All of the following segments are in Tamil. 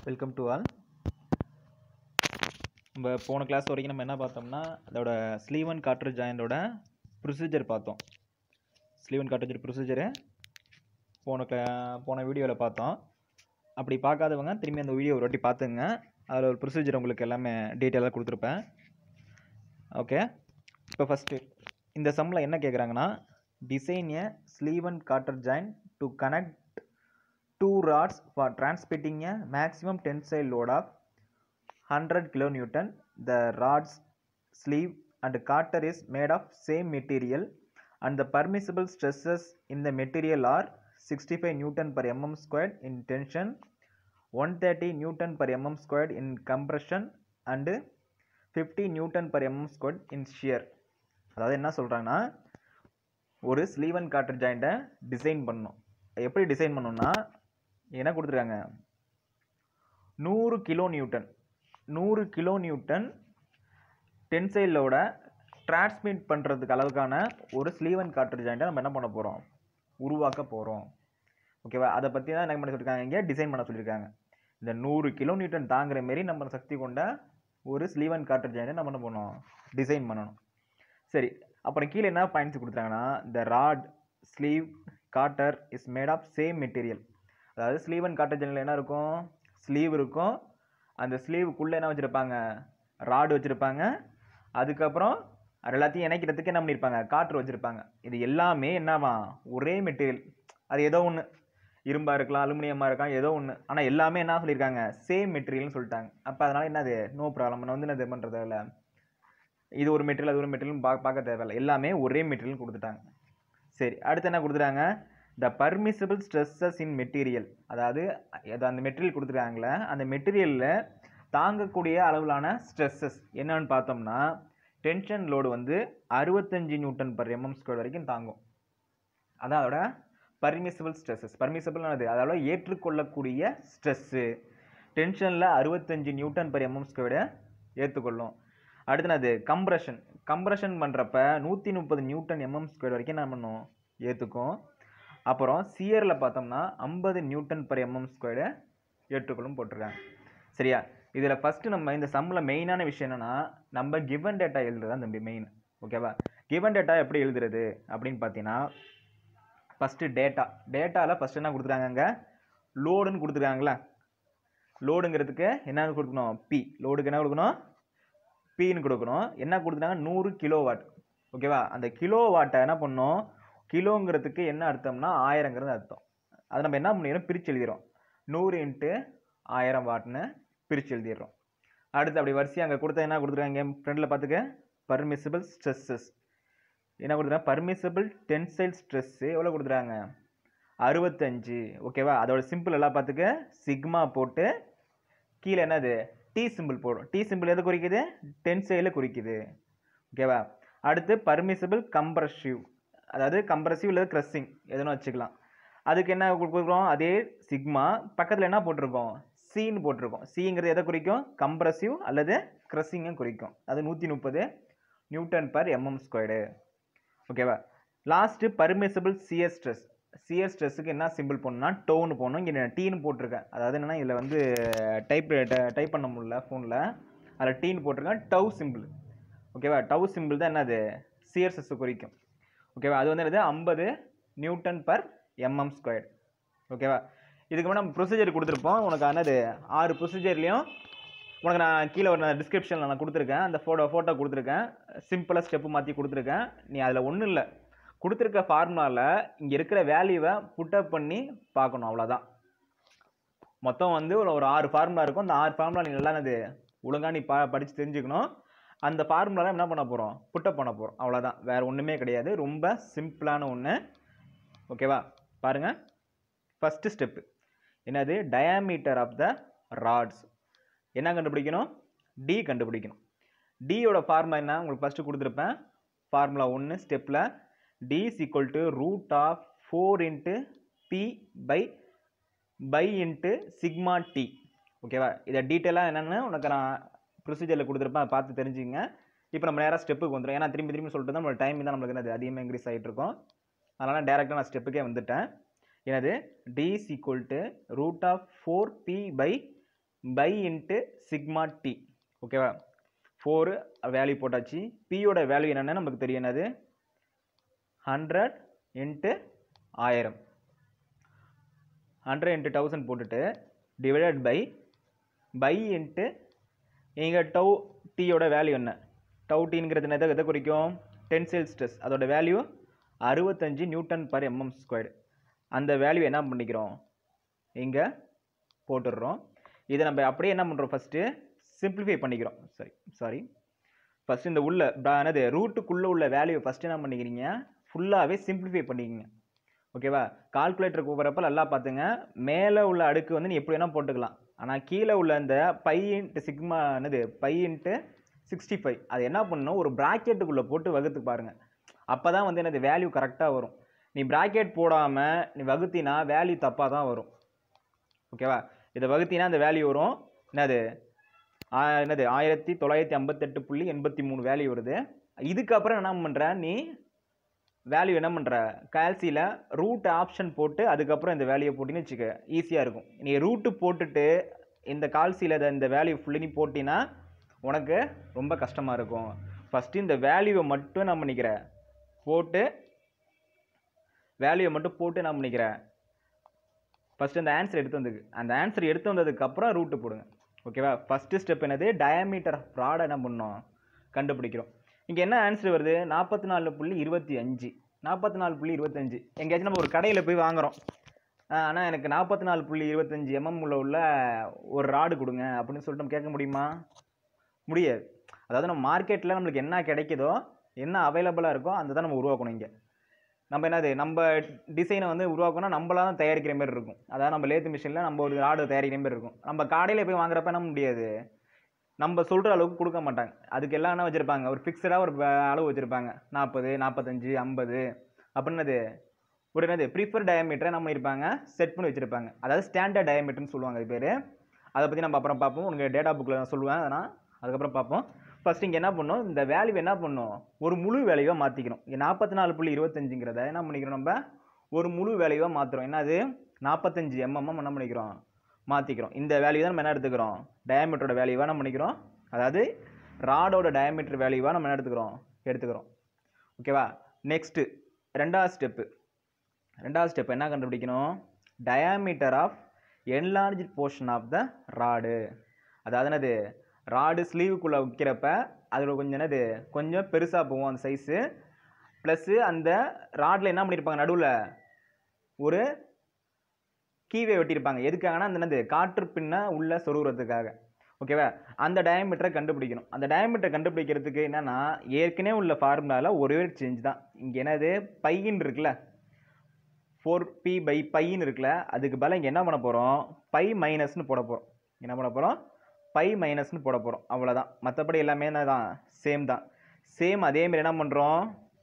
வெல்கம் டு ஆல் நம்ம போன கிளாஸ் வரைக்கும் நம்ம என்ன பார்த்தோம்னா அதோட ஸ்லீவ் அண்ட் காட்ரு ஜாயிண்டோட ப்ரொசீஜர் பார்த்தோம் ஸ்லீவ் அண்ட் காட்ரு ப்ரொசீஜரை போன cla- போன வீடியோவில் பார்த்தோம் அப்படி பார்க்காதவங்க திரும்பி அந்த வீடியோ ஒரு வாட்டி பார்த்துங்க அதில் ஒரு ப்ரொசீஜர் உங்களுக்கு எல்லாமே டீட்டெயிலாக கொடுத்துருப்பேன் ஓகே இப்போ ஃபஸ்ட்டு இந்த சம்மில் என்ன கேட்குறாங்கன்னா design a sleeve and cotter join to connect two rods for transmitting a maximum tensile load of 100 kilonewton. The rod's sleeve and carter is made of same material and the permissible stresses in the material are 65 newton per mm squared in tension, 130 newton per mm squared in compression and 50 newton per mm squared in shear. அதாவது என்ன சொல்கிறாங்கன்னா ஒரு ஸ்லீவ் அண்ட் காட்டர் ஜாயிண்ட்டை டிசைன் பண்ணணும் எப்படி டிசைன் பண்ணணும்னா என்ன கொடுத்துருக்காங்க நூறு கிலோ நியூட்டன் நூறு கிலோ நியூட்டன் டென்சைலோட டிரான்ஸ்மிட் பண்ணுறதுக்கு அளவுக்கான ஒரு ஸ்லீவ் அண்ட் காட்டர் ஜாயிண்ட்டை நம்ம என்ன பண்ண போகிறோம் உருவாக்க போகிறோம் ஓகேவா அதை பற்றி தான் என்ன பண்ண சொல்லியிருக்காங்க இங்கே டிசைன் பண்ண சொல்லியிருக்காங்க இந்த நூறு கிலோ நியூட்டன் தாங்குற மாரி நம்ம சக்தி கொண்ட ஒரு ஸ்லீவ் அண்ட் காட்டர் ஜாயிண்ட்டை நம்ம என்ன பண்ணணும் டிசைன் பண்ணணும் சரி அப்புறம் கீழே என்ன பாயிண்ட்ஸ் கொடுத்தாங்கன்னா இந்த rod sleeve cotter is made of same material அதாவது ஸ்லீவ் அண்ட் காட்டர் ஜன்னல் என்ன இருக்கும் ஸ்லீவ் இருக்கும் அந்த ஸ்லீவுக்குள்ளே என்ன வச்சுருப்பாங்க ராடு வச்சுருப்பாங்க அதுக்கப்புறம் அது எல்லாத்தையும் இணைக்கிறதுக்கு என்ன பண்ணியிருப்பாங்க காற்று வச்சுருப்பாங்க இது எல்லாமே என்னவா ஒரே மெட்டீரியல் அது ஏதோ ஒன்று இரும்பாக இருக்கலாம் அலுமினியமாக இருக்கலாம் ஏதோ ஒன்று ஆனால் எல்லாமே என்ன சொல்லியிருக்காங்க சேம் மெட்டீரியல்னு சொல்லிட்டாங்க அப்போ அதனால் என்னது நோ ப்ராப்ளம் நம்ம வந்து என்ன பண்ணுறது இல்லை இது ஒரு மெட்டீரியல் அது ஒரு மெட்டீரியல் பா பார்க்க தேவையில்லை எல்லாமே ஒரே மெட்டீரியல் கொடுத்துட்டாங்க சரி அடுத்து என்ன கொடுத்துட்டாங்க the permissible stresses in material அதாவது அது அந்த மெட்டீரியல் கொடுத்துருக்காங்களே அந்த மெட்டீரியலில் தாங்கக்கூடிய அளவிலான ஸ்ட்ரெஸ்ஸஸ் என்னன்னு பார்த்தோம்னா டென்ஷன் லோடு வந்து அறுபத்தஞ்சு நியூட்டன் பர் எம்எம் ஸ்கொயர் வரைக்கும் தாங்கும் அதான் அதோட பர்மிசிபிள் ஸ்ட்ரெஸ்ஸஸ் பர்மிசிபிள் அது அதோட ஏற்றுக்கொள்ளக்கூடிய ஸ்ட்ரெஸ்ஸு டென்ஷனில் அறுபத்தஞ்சு நியூட்டன் பர் எம்எம் ஸ்கொயர்டை ஏற்றுக்கொள்ளும் அடுத்தது கம்ப்ரஷன் கம்ப்ரஷன் பண்ணுறப்ப நூற்றி முப்பது நியூட்டன் எம்எம் ஸ்கொயர் வரைக்கும் என்ன பண்ணும் ஏற்றுக்கும் அப்புறம் சியரில் பார்த்தோம்னா ஐம்பது நியூட்டன் பர் எம்எம் ஸ்கொயர்டை ஏற்றுக்கொள்ளும் போட்டிருக்காங்க சரியா இதில் ஃபஸ்ட்டு நம்ம இந்த சம்மில் மெயினான விஷயம் என்னென்னா நம்ம கிவன் டேட்டா எழுதுறது தான் தம்பி மெயின் ஓகேவா கிவன் டேட்டா எப்படி எழுதுறது அப்படின்னு பார்த்தீங்கன்னா ஃபஸ்ட்டு டேட்டா டேட்டாவில் ஃபஸ்ட்டு என்ன கொடுத்துருக்காங்க லோடுன்னு கொடுத்துருக்காங்களா லோடுங்கிறதுக்கு என்ன கொடுக்கணும் பி லோடுக்கு என்ன கொடுக்கணும் பின்னு கொடுக்கணும் என்ன கொடுத்துட்டாங்க நூறு கிலோ வாட் ஓகேவா அந்த கிலோ வாட்டை என்ன பண்ணோம் கிலோங்கிறதுக்கு என்ன அர்த்தம்னா ஆயிரங்கிறது அர்த்தம் அதை நம்ம என்ன பண்ணிடுறோம் பிரித்து எழுதிடுறோம் நூறு இன்ட்டு ஆயிரம் வாட்னு பிரித்து எழுதிடுறோம் அடுத்து அப்படி வரிசை அங்கே கொடுத்தா என்ன கொடுத்துருக்காங்க ஃப்ரெண்டில் பார்த்துக்க பர்மிசிபிள் ஸ்ட்ரெஸ்ஸஸ் என்ன கொடுத்துருக்காங்க பர்மிசிபிள் டென்சைல் ஸ்ட்ரெஸ்ஸு எவ்வளோ கொடுத்துருக்காங்க அறுபத்தஞ்சு ஓகேவா அதோட சிம்பிள் எல்லாம் பார்த்துக்க சிக்மா போட்டு கீழே என்னது டி சிம்பிள் போடும் டி சிம்பிள் எது குறிக்குது டென்சைல குறிக்குது ஓகேவா அடுத்து பர்மிசிபிள் கம்ப்ரசிவ் அதாவது கம்ப்ரசிவ் இல்லை க்ரஸ்ஸிங் எதுனா வச்சுக்கலாம் அதுக்கு என்ன கொடுக்குறோம் அதே சிக்மா பக்கத்தில் என்ன போட்டிருக்கோம் சின்னு போட்டிருக்கோம் சிங்கிறது எதை குறிக்கும் கம்ப்ரசிவ் அல்லது க்ரஸ்ஸிங்கை குறிக்கும் அது நூற்றி முப்பது நியூட்டன் பர் எம்எம் ஸ்கொயர்டு ஓகேவா last permissible CS stress CS ஸ்ட்ரெஸ்ஸுக்கு என்ன சிம்பிள் போடணும்னா டோன்னு போடணும் இங்கே நான் டீன்னு போட்டிருக்கேன் அதாவது என்னென்னா இதில் வந்து டைப் டைப் பண்ண முடியல ஃபோனில் அதில் டீன்னு போட்டிருக்கேன் டவ் சிம்பிள் ஓகேவா டவ் சிம்பிள் தான் என்னது சிஎஸ்எஸ் குறிக்கும் ஓகேவா அது வந்து என்னது ஐம்பது நியூட்டன் பர் எம்எம் ஸ்கொயர் ஓகேவா இதுக்கு முன்னாடி நம்ம ப்ரொசீஜர் கொடுத்துருப்போம் உனக்கு என்னது ஆறு ப்ரொசீஜர்லேயும் உனக்கு நான் கீழே ஒரு டிஸ்கிரிப்ஷனில் நான் கொடுத்துருக்கேன் அந்த ஃபோட்டோ ஃபோட்டோ கொடுத்துருக்கேன் சிம்பிளாக ஸ்டெப்பு மாற்றி கொடுத்துருக்கேன் நீ அதில் ஒன்றும் இல்லை கொடுத்துருக்க ஃபார்முலாவில் இங்கே இருக்கிற வேல்யூவை புட்டப் பண்ணி பார்க்கணும் அவ்வளோதான் மொத்தம் வந்து ஒரு ஒரு ஆறு ஃபார்முலா இருக்கும் அந்த ஆறு ஃபார்முலா நீ நல்லா என்னது ஒழுங்காக நீ பா படித்து தெரிஞ்சுக்கணும் அந்த ஃபார்முலாவில் என்ன பண்ண போகிறோம் புட்டப் பண்ண போகிறோம் அவ்வளோதான் வேறு ஒன்றுமே கிடையாது ரொம்ப சிம்பிளான ஒன்று ஓகேவா பாருங்கள் ஃபஸ்ட்டு ஸ்டெப்பு என்னது டயாமீட்டர் ஆஃப் த ராட்ஸ் என்ன கண்டுபிடிக்கணும் டி கண்டுபிடிக்கணும் டியோட ஃபார்முலா என்ன உங்களுக்கு ஃபஸ்ட்டு கொடுத்துருப்பேன் ஃபார்முலா ஒன்று ஸ்டெப்பில் d is equal to root of four into P by pi into sigma t ஓகேவா இதை டீட்டெயிலாக என்னென்னு உனக்கு நான் ப்ரொசீஜரில் கொடுத்துருப்பேன் அதை பார்த்து தெரிஞ்சுங்க இப்போ நம்ம நேராக ஸ்டெப்புக்கு வந்துடும் ஏன்னா திரும்பி திரும்பி சொல்லிட்டு தான் நம்மளோட டைம் தான் நம்மளுக்கு என்னது அதிகமாக இன்க்ரீஸ் ஆகிட்டு இருக்கும் அதனால் டேரெக்டாக நான் ஸ்டெப்புக்கே வந்துட்டேன் எனது d is equal to root of four P by pi into sigma t ஓகேவா ஃபோரு வேல்யூ போட்டாச்சு பியோட வேல்யூ என்னென்னு நமக்கு தெரியும் என்னது ஹண்ட்ரட் இன்ட்டு ஆயிரம் ஹண்ட்ரட் இன்ட்டு தௌசண்ட் போட்டுட்டு டிவைடட் பை பை இன்ட்டு இங்கே டவு டீயோட வேல்யூ என்ன டவு டீங்கிறது எதை எதை குறிக்கும் டென்சைல் ஸ்ட்ரெஸ் அதோட வேல்யூ அறுபத்தஞ்சு நியூட்டன் பர் எம்எம் ஸ்கொயர்டு அந்த வேல்யூ என்ன பண்ணிக்கிறோம் இங்கே போட்டுடுறோம் இதை நம்ம அப்படியே என்ன பண்ணுறோம் ஃபஸ்ட்டு சிம்பிளிஃபை பண்ணிக்கிறோம் சாரி சாரி ஃபஸ்ட்டு இந்த உள்ள ப- என்னது ரூட்டுக்குள்ளே உள்ள வேல்யூ ஃபஸ்ட்டு என்ன பண்ணிக்கிறீங்க ஃபுல்லாகவே சிம்பிளிஃபை பண்ணிக்கிங்க ஓகேவா கால்குலேட்டர் கூப்பிட்றப்ப நல்லா பார்த்துங்க மேலே உள்ள அடுக்கு வந்து நீ எப்படி வேணால் போட்டுக்கலாம் ஆனால் கீழே உள்ள அந்த பை இன்ட்டு சிக்மா என்னது பை இன்ட்டு சிக்ஸ்டி ஃபைவ் அது என்ன பண்ணணும் ஒரு ப்ராக்கெட்டுக்குள்ளே போட்டு வகுத்து பாருங்கள் அப்போ தான் வந்து என்னது வேல்யூ கரெக்டாக வரும் நீ ப்ராக்கெட் போடாமல் நீ வகுத்தினா வேல்யூ தப்பாக தான் வரும் ஓகேவா இதை வகுத்தினா அந்த வேல்யூ வரும் என்னது ஆ, என்னது ஆயிரத்தி தொள்ளாயிரத்தி ஐம்பத்தெட்டு புள்ளி எண்பத்தி மூணு வேல்யூ வருது இதுக்கப்புறம் என்ன பண்ணுற நீ வேல்யூ என்ன பண்ணுற கால்சியில் ரூட் ஆப்ஷன் போட்டு அதுக்கப்புறம் இந்த வேல்யூ போட்டின்னு வச்சுக்க ஈஸியாக இருக்கும் நீ ரூட்டு போட்டுட்டு இந்த கால்சியில் இந்த வேல்யூ ஃபுல்லி நீ போட்டினா உனக்கு ரொம்ப கஷ்டமாக இருக்கும் ஃபஸ்ட்டு இந்த வேல்யூவை மட்டும் என்ன பண்ணிக்கிற போட்டு வேல்யூவை மட்டும் போட்டு என்ன பண்ணிக்கிற ஃபஸ்ட்டு அந்த ஆன்சர் எடுத்து வந்ததுக்கு அந்த ஆன்சர் எடுத்து வந்ததுக்கப்புறம் ரூட்டு போடுங்க ஓகேவா ஃபஸ்ட்டு ஸ்டெப் என்னது டயாமீட்டர் ஆஃப் ப்ராடை என்ன பண்ணோம் கண்டுபிடிக்கிறோம் இங்கே என்ன ஆன்சர் வருது நாற்பத்தி நாலு புள்ளி இருபத்தி அஞ்சு நாற்பத்தி நாலு புள்ளி இருபத்தஞ்சு எங்கேயாச்சும் நம்ம ஒரு கடையில் போய் வாங்குறோம் ஆனால் எனக்கு நாற்பத்தி நாலு புள்ளி இருபத்தஞ்சு எம்எம் உள்ள உள்ள ஒரு ராடு கொடுங்க அப்படின்னு சொல்லிட்டு நம்ம கேட்க முடியுமா முடியாது அதாவது நம்ம மார்க்கெட்டில் நம்மளுக்கு என்ன கிடைக்குதோ என்ன அவைலபிளாக இருக்கோ அந்த தான் நம்ம உருவாக்கணும் இங்கே நம்ம என்னது நம்ம டிசைனை வந்து உருவாக்கணும் நம்மளா தான் தயாரிக்கிற மாதிரி இருக்கும் அதாவது நம்ம லேத்து மிஷினில் நம்ம ஒரு ராடு தயாரிக்கிற மாதிரி இருக்கும் நம்ம கடையில் போய் வாங்குறப்ப என்ன முடியாது நம்ம சொல்கிற அளவுக்கு கொடுக்க மாட்டாங்க அதுக்கு எல்லாம் என்ன வச்சுருப்பாங்க ஒரு ஃபிக்ஸடாக ஒரு ப- அளவு வச்சுருப்பாங்க நாற்பது நாற்பத்தஞ்சு ஐம்பது அப்படின்னது ஒரு என்னது ப்ரிஃபர் டயமீட்டரை நம்ம இருப்பாங்க செட் பண்ணி வச்சுருப்பாங்க அதாவது ஸ்டாண்டர்ட் டயமீட்டர்னு சொல்லுவாங்க அது பேர் அதை பற்றி நம்ம அப்புறம் பார்ப்போம் உனக்கு டேட்டா புக்கில் நான் சொல்லுவேன் அதனால் அதுக்கப்புறம் பார்ப்போம் ஃபர்ஸ்ட் இங்கே என்ன பண்ணணும் இந்த வேல்யூ என்ன பண்ணணும் ஒரு முழு வேல்யூவாக மாற்றிக்கணும் இங்கே நாற்பத்தி நாலு புள்ளி இருபத்தஞ்சுங்கிறத என்ன பண்ணிக்கிறோம் நம்ம ஒரு முழு வேல்யூவாக மாற்றுறோம் என்னது நாற்பத்தஞ்சு எம்எம் என்ன பண்ணிக்கிறோம் மாற்றிக்கிறோம் இந்த வேல்யூ தான் நம்ம என்ன எடுத்துக்கிறோம் டயாமீட்டரோட வேல்யூவாக நம்ம பண்ணிக்கிறோம் அதாவது ராடோட டயாமீட்டர் வேல்யூவாக நம்ம என்ன எடுத்துக்கிறோம் எடுத்துக்கிறோம் ஓகேவா நெக்ஸ்ட்டு ரெண்டாவது ஸ்டெப்பு ரெண்டாவது ஸ்டெப் என்ன கண்டுபிடிக்கணும் diameter of enlarged portion of the rod அதாவது என்னது ராடு ஸ்லீவுக்குள்ளே வைக்கிறப்ப அதோட கொஞ்சம் என்னது கொஞ்சம் பெருசாக போகும் அந்த சைஸு ப்ளஸ்ஸு அந்த ராடில் என்ன பண்ணியிருப்பாங்க நடுவில் ஒரு கீவே வெட்டியிருப்பாங்க எதுக்காகனா அந்த என்னது காற்று பின்ன உள்ள சொருகிறதுக்காக ஓகேவா அந்த டயமீட்டரை கண்டுபிடிக்கணும் அந்த டயமீட்டரை கண்டுபிடிக்கிறதுக்கு என்னன்னா ஏற்கனவே உள்ள ஃபார்முலாவில் ஒரே ஒரு சேஞ்ச் தான் இங்கே என்னது பையின்னு இருக்குல்ல ஃபோர் பி பை பைன்னு இருக்குல்ல அதுக்கு பதிலா இங்கே என்ன பண்ண போகிறோம் பை மைனஸ்னு போட போகிறோம் என்ன பண்ண போகிறோம் பை மைனஸ்னு போட போகிறோம் அவ்வளோதான் மற்றபடி எல்லாமே என்ன தான் சேம் தான் சேம் அதேமாரி என்ன பண்ணுறோம்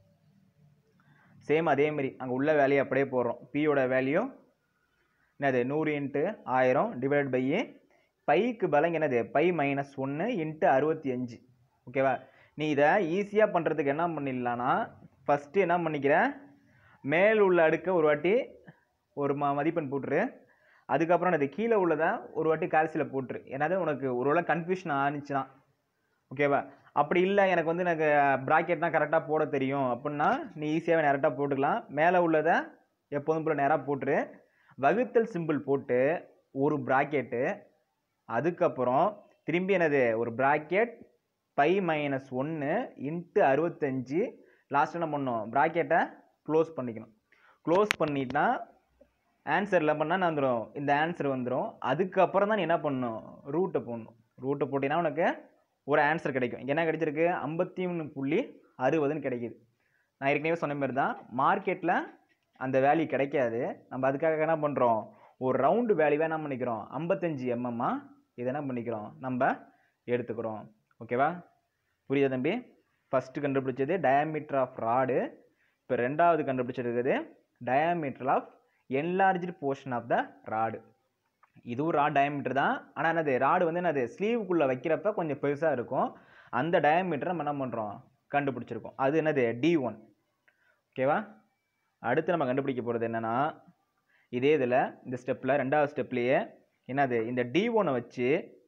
சேம் அதேமாரி அங்கே உள்ள வேல்யூ அப்படியே போடுறோம் பியோட வேல்யூ என்னது நூறு இன்ட்டு ஆயிரம் டிவைட் பை பைக்கு பலங்க என்னது பை மைனஸ் ஒன்று இன்ட்டு அறுபத்தி அஞ்சு ஓகேவா நீ இதை ஈஸியாக பண்ணுறதுக்கு என்ன பண்ணிடலான்னா ஃபஸ்ட்டு என்ன பண்ணிக்கிற மேல் உள்ள அடுக்க ஒரு வாட்டி ஒரு ம மதிப்பெண் போட்டுரு அதுக்கப்புறம் என்னது கீழே உள்ளதை ஒரு வாட்டி கால்சியில் போட்டுரு என்னது உனக்கு ஒரு வேளை கன்ஃபியூஷன் ஆனிச்சுன்னா ஓகேவா அப்படி இல்லை எனக்கு வந்து எனக்கு ப்ராக்கெட்னா கரெக்டாக போட தெரியும் அப்படின்னா நீ ஈஸியாகவே நேரட்டாக போட்டுக்கலாம் மேலே உள்ளதை எப்போதும் போல் நேராக போட்டுரு வகுத்தல் சிம்பிள் போட்டு ஒரு ப்ராக்கெட்டு அதுக்கப்புறம் திரும்பி என்னது ஒரு ப்ராக்கெட் பை மைனஸ் ஒன்று இன்ட்டு அறுபத்தஞ்சு லாஸ்ட் என்ன பண்ணணும் ப்ராக்கெட்டை க்ளோஸ் பண்ணிக்கணும் க்ளோஸ் பண்ணிட்டா ஆன்சரில் பண்ணால் நான் வந்துடும் இந்த ஆன்சர் வந்துடும் அதுக்கப்புறம் தான் நீ என்ன பண்ணணும் ரூட்டை போடணும் ரூட்டை போட்டினா உனக்கு ஒரு ஆன்சர் கிடைக்கும் இங்க என்ன கிடைச்சிருக்கு ஐம்பத்தி மூணு புள்ளி அறுபதுன்னு கிடைக்குது நான் ஏற்கனவே சொன்ன மாதிரி தான் மார்க்கெட்டில் அந்த வேல்யூ கிடைக்காது நம்ம அதுக்காக என்ன பண்ணுறோம் ஒரு ரவுண்டு வேல்யூவாக என்ன பண்ணிக்கிறோம் ஐம்பத்தஞ்சு எம்எம்மா இதை என்ன பண்ணிக்கிறோம் நம்ம எடுத்துக்கிறோம் ஓகேவா புரியுதா தம்பி ஃபஸ்ட்டு கண்டுபிடிச்சது டயாமீட்டர் ஆஃப் ராடு இப்போ ரெண்டாவது கண்டுபிடிச்சிருக்குது diameter of enlarged portion of the rod இதுவும் ராட் டயாமீட்டர் தான் ஆனால் என்னது ராடு வந்து என்னது ஸ்லீவுக்குள்ளே வைக்கிறப்ப கொஞ்சம் பெருசாக இருக்கும் அந்த டயாமீட்டர் நம்ம என்ன பண்ணுறோம் கண்டுபிடிச்சிருக்கோம் அது என்னது டி ஒன் ஓகேவா அடுத்து நம்ம கண்டுபிடிக்க போகிறது என்னென்னா இதே இதில் இந்த ஸ்டெப்பில் ரெண்டாவது ஸ்டெப்லேயே என்னது இந்த டி ஒனை வச்சு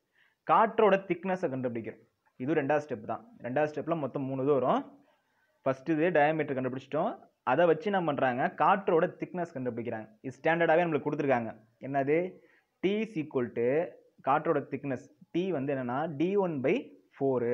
காற்றோட திக்னஸை கண்டுபிடிக்கிறோம் இது ரெண்டாவது ஸ்டெப் தான் ரெண்டாவது ஸ்டெப்பில் மொத்தம் மூணு இது வரும் ஃபஸ்ட்டு இது டயமீட்டர் கண்டுபிடிச்சிட்டோம் அதை வச்சு என்ன பண்ணுறாங்க காற்றோட திக்னஸ் கண்டுபிடிக்கிறாங்க இது ஸ்டாண்டர்டாகவே நம்மளுக்கு கொடுத்துருக்காங்க என்னது டி இஸ் ஈக்குவல் டு காற்றோட திக்னஸ் டி வந்து என்னென்னா டி ஒன் பை ஃபோரு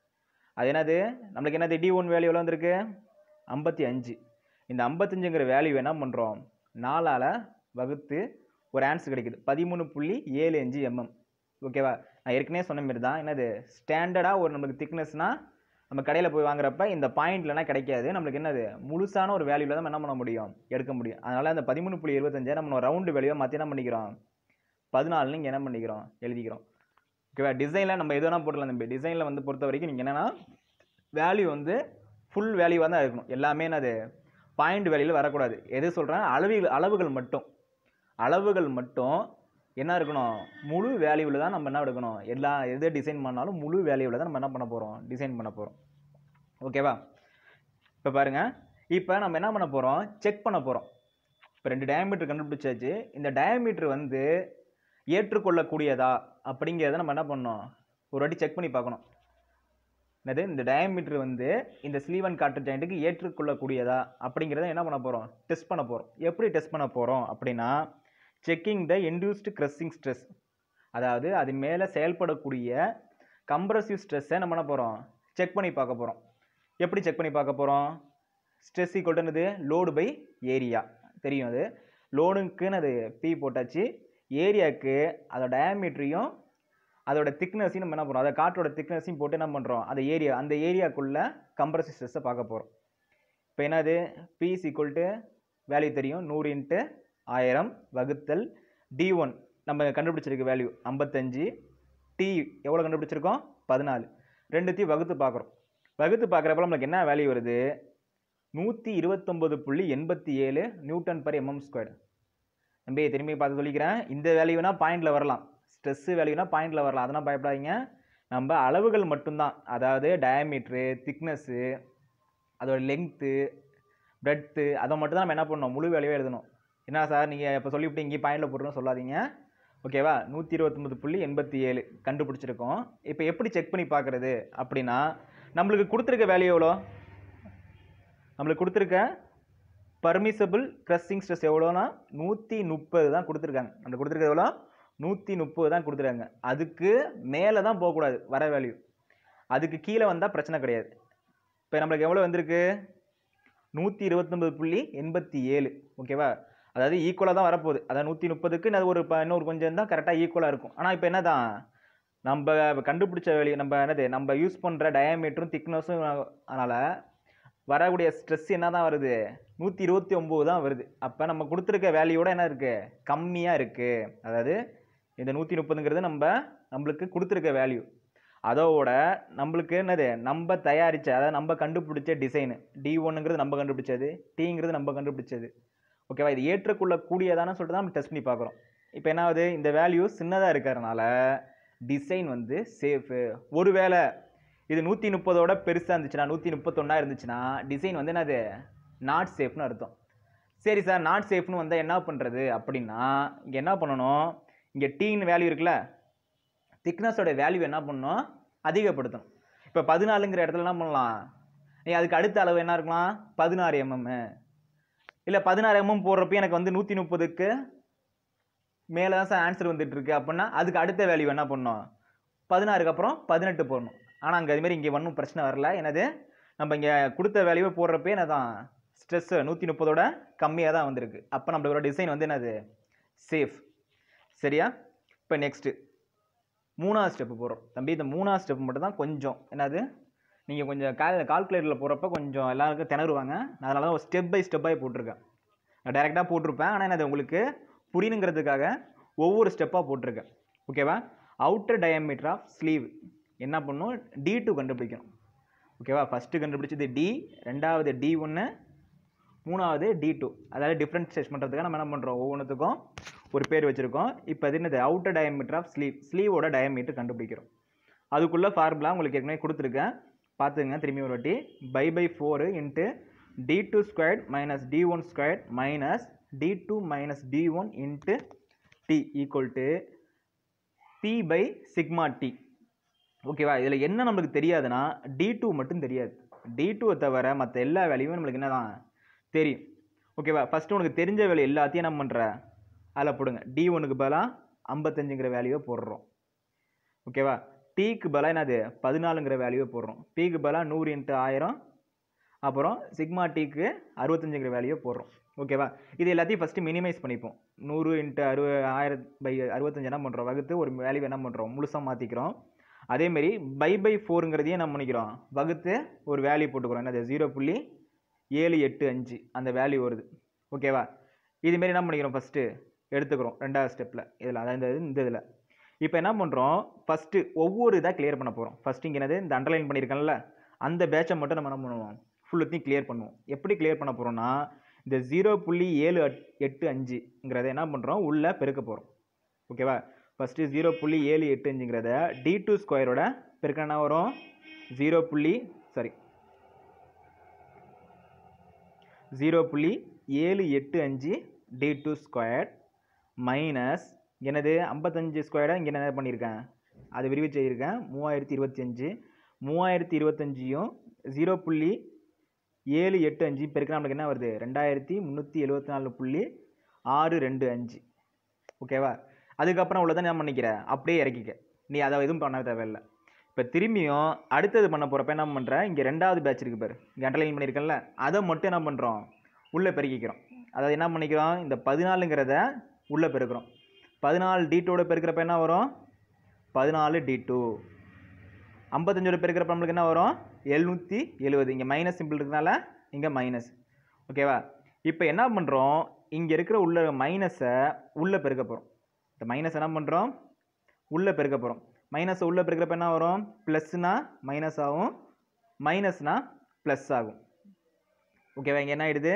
அது என்னது நம்மளுக்கு என்னது டி ஒன் வேல்யூ எவ்வளோ வந்திருக்கு ஐம்பத்தி அஞ்சு இந்த ஐம்பத்தஞ்சுங்கிற வேல்யூ என்ன பண்ணுறோம் நாலால் வகுத்து ஒரு ஆன்சர் கிடைக்குது பதிமூணு புள்ளி ஏழு அஞ்சு எம்எம் ஓகேவா நான் ஏற்கனவே சொன்ன மாதிரி தான் என்னது ஸ்டாண்டர்டாக ஒரு நம்மளுக்கு திக்னஸ்னால் நம்ம கடையில் போய் வாங்குறப்ப இந்த பாயிண்ட்லனா கிடைக்காது நம்மளுக்கு என்னது முழுசான ஒரு வேல்யூவில் தான் நம்ம என்ன பண்ண முடியும் எடுக்க முடியும் அதனால் அந்த பதிமூணு புள்ளி இருபத்தஞ்சை நம்ம ரவுண்டு வேல்யூவை மாற்றி என்ன பண்ணிக்கிறோம் பதினாலுன்னு இங்கே என்ன பண்ணிக்கிறோம் எழுதிக்கிறோம் ஓகேவா டிசைனில் நம்ம எது வேணால் போட்டுக்கலாம் தம்பி டிசைனில் வந்து பொறுத்த வரைக்கும் நீங்கள் என்னென்னா வேல்யூ வந்து ஃபுல் வேல்யூவாக தான் இருக்கணும் எல்லாமே என்னது பாயிண்ட் வேல்யூவில் வரக்கூடாது எது சொல்கிறேன் அளவுகள் அளவுகள் மட்டும் அளவுகள் மட்டும் என்ன இருக்கணும் முழு வேல்யூவில் தான் நம்ம என்ன எடுக்கணும் எல்லா எது டிசைன் பண்ணாலும் முழு வேல்யூவில் தான் நம்ம என்ன பண்ண போகிறோம் டிசைன் பண்ண போகிறோம் ஓகேவா இப்போ பாருங்கள் இப்போ நம்ம என்ன பண்ண போகிறோம் செக் பண்ண போகிறோம் இப்போ ரெண்டு டயமீட்டர் கண்டுபிடிச்சாச்சு இந்த டயமீட்டர் வந்து ஏற்றுக்கொள்ளக்கூடியதா அப்படிங்கிறத நம்ம என்ன பண்ணோம் ஒரு வாட்டி செக் பண்ணி பார்க்கணும் என்னது இந்த டயமீட்டர் வந்து இந்த ஸ்லீவன் காற்று ஜாயிண்ட்டுக்கு ஏற்றுக்கொள்ளக்கூடியதா அப்படிங்கிறத என்ன பண்ண போகிறோம் டெஸ்ட் பண்ண போகிறோம் எப்படி டெஸ்ட் பண்ண போகிறோம் அப்படின்னா checking the induced crushing stress அதாவது அது மேலே செயல்படக்கூடிய கம்ப்ரசிவ் ஸ்ட்ரெஸ்ஸை நம்ம என்ன போகிறோம் செக் பண்ணி பார்க்க போகிறோம் எப்படி செக் பண்ணி பார்க்க போகிறோம் ஸ்ட்ரெஸ் ஈக்குவல் என்னது லோடு பை ஏரியா தெரியும் அது லோடுக்குன்னு அது பி போட்டாச்சு ஏரியாவுக்கு அதோட டயாமீட்டரையும் அதோட திக்னஸையும் நம்ம என்ன பண்ணுறோம் அதை காற்றோட திக்னஸையும் போட்டு என்ன பண்ணுறோம் அந்த ஏரியா அந்த ஏரியாக்குள்ளே கம்ப்ரசிவ் ஸ்ட்ரெஸ்ஸை பார்க்க போகிறோம் இப்போ என்னது P is equal to value தெரியும் நூறு இன்ட்டு ஆயிரம் வகுத்தல் டி ஒன் நம்ம கண்டுபிடிச்சிருக்க வேல்யூ ஐம்பத்தஞ்சு டி எவ்வளோ கண்டுபிடிச்சிருக்கோம் பதினாலு ரெண்டுத்தையும் வகுத்து பார்க்குறோம் வகுத்து பார்க்குறப்ப நம்மளுக்கு என்ன வேல்யூ வருது நூற்றி இருபத்தொம்பது புள்ளி எண்பத்தி ஏழு நியூட்டன் பர் எம்எம் ஸ்கொயர் நம்பி திரும்பி பார்த்து சொல்லிக்கிறேன் இந்த வேல்யூனா பாயிண்டில் வரலாம் ஸ்ட்ரெஸ்ஸு வேல்யூனா பாயிண்டில் வரலாம் அதெல்லாம் பயப்படாதீங்க நம்ம அளவுகள் மட்டும்தான் அதாவது டயமீட்ரு திக்னஸ்ஸு அதோட லெங்க்த்து பிரெட்த்து அதை மட்டும் தான் நம்ம என்ன பண்ணணும் முழு வேலையாக எழுதணும் என்ன சார் நீங்கள் இப்போ சொல்லிவிட்டு இங்கே பாயிண்டில் போட்டுருன்னு சொல்லாதீங்க ஓகேவா நூற்றி இருபத்தொம்பது புள்ளி எண்பத்தி ஏழு கண்டுபிடிச்சிருக்கோம் இப்போ எப்படி செக் பண்ணி பார்க்குறது அப்படின்னா நம்மளுக்கு கொடுத்துருக்க வேல்யூ எவ்வளோ நம்மளுக்கு கொடுத்துருக்க பர்மிசபிள் க்ரஸ்ஸிங் ஸ்ட்ரெஸ் எவ்வளோனா நூற்றி முப்பது தான் கொடுத்துருக்காங்க நம்மளுக்கு கொடுத்துருக்க எவ்வளோ நூற்றி முப்பது தான் கொடுத்துருக்காங்க அதுக்கு மேலே தான் போகக்கூடாது வர வேல்யூ அதுக்கு கீழே வந்தால் பிரச்சனை கிடையாது இப்போ நம்மளுக்கு எவ்வளோ வந்திருக்கு நூற்றி இருபத்தொம்பது புள்ளி எண்பத்தி ஏழு ஓகேவா அதாவது ஈக்குவலாக தான் வரப்போகுது அதாவது நூற்றி முப்பதுக்கு அது ஒரு ப- இன்னொரு கொஞ்சம் தான் கரெக்டாக ஈக்குவலாக இருக்கும் ஆனால் இப்போ என்ன தான் நம்ம கண்டுபிடிச்ச வேலையை நம்ம என்னது நம்ம யூஸ் பண்ணுற டயாமீட்டரும் திக்னஸும் அதனால் வரக்கூடிய ஸ்ட்ரெஸ் என்ன தான் வருது நூற்றி இருபத்தி ஒம்பது தான் வருது அப்போ நம்ம கொடுத்துருக்க வேல்யூட என்ன இருக்குது கம்மியாக இருக்குது அதாவது இந்த நூற்றி முப்பதுங்கிறது நம்ம நம்மளுக்கு கொடுத்துருக்க வேல்யூ அதோட நம்மளுக்கு என்னது நம்ம தயாரித்த அதாவது நம்ம கண்டுபிடிச்ச டிசைனு டி ஒன்னுங்கிறது நம்ம கண்டுபிடிச்சது டீங்கிறது நம்ம கண்டுபிடிச்சது ஓகேவா இது ஏற்றுக்கொள்ள கூடியதானு சொல்லிட்டு தான் நம்ம டெஸ்ட் பண்ணி பார்க்குறோம் இப்போ என்ன ஆகுது இந்த வேல்யூ சின்னதாக இருக்கிறதுனால டிசைன் வந்து சேஃபு ஒருவேளை இது நூற்றி முப்பதோட பெருசாக இருந்துச்சுன்னா நூற்றி முப்பத்தொன்னா இருந்துச்சுன்னா டிசைன் வந்து என்னது நாட் சேஃப்னு அர்த்தம் சரி சார் நாட் சேஃப்னு வந்தால் என்ன பண்ணுறது அப்படின்னா இங்கே என்ன பண்ணணும் இங்கே டீன் வேல்யூ இருக்குல்ல திக்னஸோட வேல்யூ என்ன பண்ணணும் அதிகப்படுத்தணும் இப்போ பதினாலுங்கிற இடத்துல என்ன பண்ணலாம் நீ அதுக்கு அடுத்த அளவு என்ன இருக்கலாம் பதினாறு எம்எம் இல்லை பதினாறு எம்எம் போடுறப்ப எனக்கு வந்து நூற்றி முப்பதுக்கு மேலே தான் சார் ஆன்சர் வந்துட்டு இருக்கு அப்படின்னா அதுக்கு அடுத்த வேல்யூ என்ன பண்ணணும் பதினாறுக்கு அப்புறம் பதினெட்டு போடணும் ஆனால் அங்கே அதுமாரி இங்கே ஒன்றும் பிரச்சனை வரல என்னது நம்ம இங்கே கொடுத்த வேல்யூவை போடுறப்பே என்ன தான் ஸ்ட்ரெஸ்ஸு நூற்றி முப்பதோட கம்மியாக தான் வந்திருக்கு அப்போ நம்மளோட டிசைன் வந்து என்னது சேஃப் சரியா இப்போ நெக்ஸ்ட்டு மூணாவது ஸ்டெப்பு போடுறோம் தம்பி இந்த மூணாவது ஸ்டெப் மட்டும் தான் கொஞ்சம் என்னது நீங்கள் கொஞ்சம் கால் கால்குலேட்டரில் போகிறப்ப கொஞ்சம் எல்லாருக்கும் திணறுவாங்க நான் அதனால தான் ஒரு ஸ்டெப் பை ஸ்டெப்பாக போட்டிருக்கேன் நான் டைரெக்டாக போட்டிருப்பேன் ஆனால் என்னது உங்களுக்கு புரியணுங்கிறதுக்காக ஒவ்வொரு ஸ்டெப்பாக போட்டிருக்கேன் ஓகேவா அவுட்டர் டயமீட்டர் ஆஃப் ஸ்லீவ் என்ன பண்ணும் டி டூ கண்டுபிடிக்கணும் ஓகேவா ஃபஸ்ட்டு கண்டுபிடிச்சது டி ரெண்டாவது டி ஒன்று மூணாவது டி டூ அதாவது டிஃப்ரென்ஷியேட் பண்ணுறதுக்காக நம்ம என்ன பண்ணுறோம் ஒவ்வொன்றுத்துக்கும் ஒரு பேர் வச்சுருக்கோம் இப்போ அது என்னது அவுட்டர் டயமீட்டர் ஆஃப் ஸ்லீவ் ஸ்லீவோட டயமீட்டர் கண்டுபிடிக்கிறோம் அதுக்குள்ள ஃபார்முலா உங்களுக்கு ஏற்கனவே கொடுத்துருக்கேன் பார்த்துங்க திரும்பி ஒரு வாட்டி pi by four into d two squared minus d one squared minus d two minus d one into t equal to p by sigma t ஓகேவா இதில் என்ன நம்மளுக்கு தெரியாதுன்னா டி டூ மட்டும் தெரியாது டி டூவை தவிர மற்ற எல்லா வேலையுமே நம்மளுக்கு என்ன தான் தெரியும் ஓகேவா ஃபஸ்ட்டு உனக்கு தெரிஞ்ச வேலை எல்லாத்தையும் என்ன பண்ணுற அதில் போடுங்க டி ஒனுக்கு பதிலாக ஐம்பத்தஞ்சுங்கிற வேல்யூவை போடுறோம் ஓகேவா டீக்கு பதிலாக என்னது பதினாலுங்கிற வேல்யூவை போடுறோம் பிக்கு பதிலாக நூறு இன்ட்டு ஆயிரம் அப்புறம் சிக்மா டீக்கு அறுபத்தஞ்சுங்கிற வேல்யூவை போடுறோம் ஓகேவா இது எல்லாத்தையும் ஃபஸ்ட்டு மினிமைஸ் பண்ணிப்போம் நூறு இன்ட்டு அறு ஆயிரம் பை அறுபத்தஞ்சு என்ன பண்ணுறோம் வகுத்து ஒரு வேல்யூ என்ன பண்ணுறோம் முழுசாக மாற்றிக்கிறோம் அதேமாரி பை பை ஃபோருங்கிறதையும் என்ன பண்ணிக்கிறோம் வகுத்து ஒரு வேல்யூ போட்டுக்கிறோம் என்னது ஜீரோ புள்ளி ஏழு எட்டு அஞ்சு அந்த வேல்யூ வருது ஓகேவா இதுமாரி என்ன பண்ணிக்கிறோம் ஃபஸ்ட்டு எடுத்துக்கிறோம் ரெண்டாவது ஸ்டெப்பில் இதில் அதாவது இந்த இது- இந்த இதில் இப்போ என்ன பண்ணுறோம் ஃபஸ்ட்டு ஒவ்வொரு இதாக கிளியர் பண்ண போகிறோம் ஃபஸ்ட்டு இங்கே என்னது இந்த அண்டர்லைன் பண்ணியிருக்கேன்ல அந்த பேட்சை மட்டும் நம்ம என்ன பண்ணுவோம் ஃபுல்லுத்தையும் கிளியர் பண்ணுவோம் எப்படி கிளியர் பண்ண போகிறோம்னா இந்த ஜீரோ புள்ளி ஏழு அட்- எட்டு அஞ்சுங்கிறத என்ன பண்ணுறோம் உள்ளே பெருக்க போகிறோம் ஓகேவா ஃபஸ்ட்டு ஜீரோ புள்ளி ஏழு எட்டு அஞ்சுங்கிறத டி டூ ஸ்கொயரோட பெருக்க என்ன வரும் ஜீரோ புள்ளி சாரி ஜீரோ புள்ளி ஏழு எட்டு அஞ்சு டி டூ ஸ்கொயர் மைனஸ் என்னது ஐம்பத்தஞ்சு ஸ்கொயரை இங்கே என்ன பண்ணியிருக்கேன் அது விரிவு செய்திருக்கேன் மூவாயிரத்தி இருபத்தி அஞ்சு மூவாயிரத்தி இருபத்தஞ்சியும் ஜீரோ புள்ளி ஏழு எட்டு அஞ்சு பெருக்கினா நம்மளுக்கு என்ன வருது ரெண்டாயிரத்தி முந்நூற்றி எழுபத்தி நாலு புள்ளி ஆறு ரெண்டு அஞ்சு ஓகேவா அதுக்கப்புறம் உள்ளதை நான் பண்ணிக்கிற அப்படியே இறக்கிக்க நீ அதை எதுவும் பண்ண தேவையில்லை இப்போ திரும்பியும் அடுத்தது பண்ண போகிறப்ப என்ன பண்ணுற இங்கே ரெண்டாவது பேட்ச் இருக்குது பாரு இங்கே அண்டர்லைன் பண்ணியிருக்கேன்ல அதை மட்டும் என்ன பண்ணுறோம் உள்ளே பெருக்கிக்கிறோம் அதாவது என்ன பண்ணிக்கிறோம் இந்த பதினாலுங்கிறத உள்ளே பெருக்கிறோம் பதினாலு டி டூட பெருக்கிறப்ப என்ன வரும் பதினாலு டி டூ ஐம்பத்தஞ்சோட பெருக்கிறப்ப நம்மளுக்கு என்ன வரும் எழுநூற்றி எழுபது இங்கே மைனஸ் சிம்பிள் இருக்கனால இங்கே மைனஸ் ஓகேவா இப்போ என்ன பண்ணுறோம் இங்கே இருக்கிற உள்ள மைனஸை உள்ளே பெருக்க போகிறோம் இந்த மைனஸ் என்ன பண்ணுறோம் உள்ளே பெருக்க போகிறோம் மைனஸை உள்ளே பெருக்கிறப்ப என்ன வரும் ப்ளஸ்னா மைனஸ் ஆகும் மைனஸ்னா ப்ளஸ் ஆகும் ஓகேவா இங்கே என்ன ஆயிடுது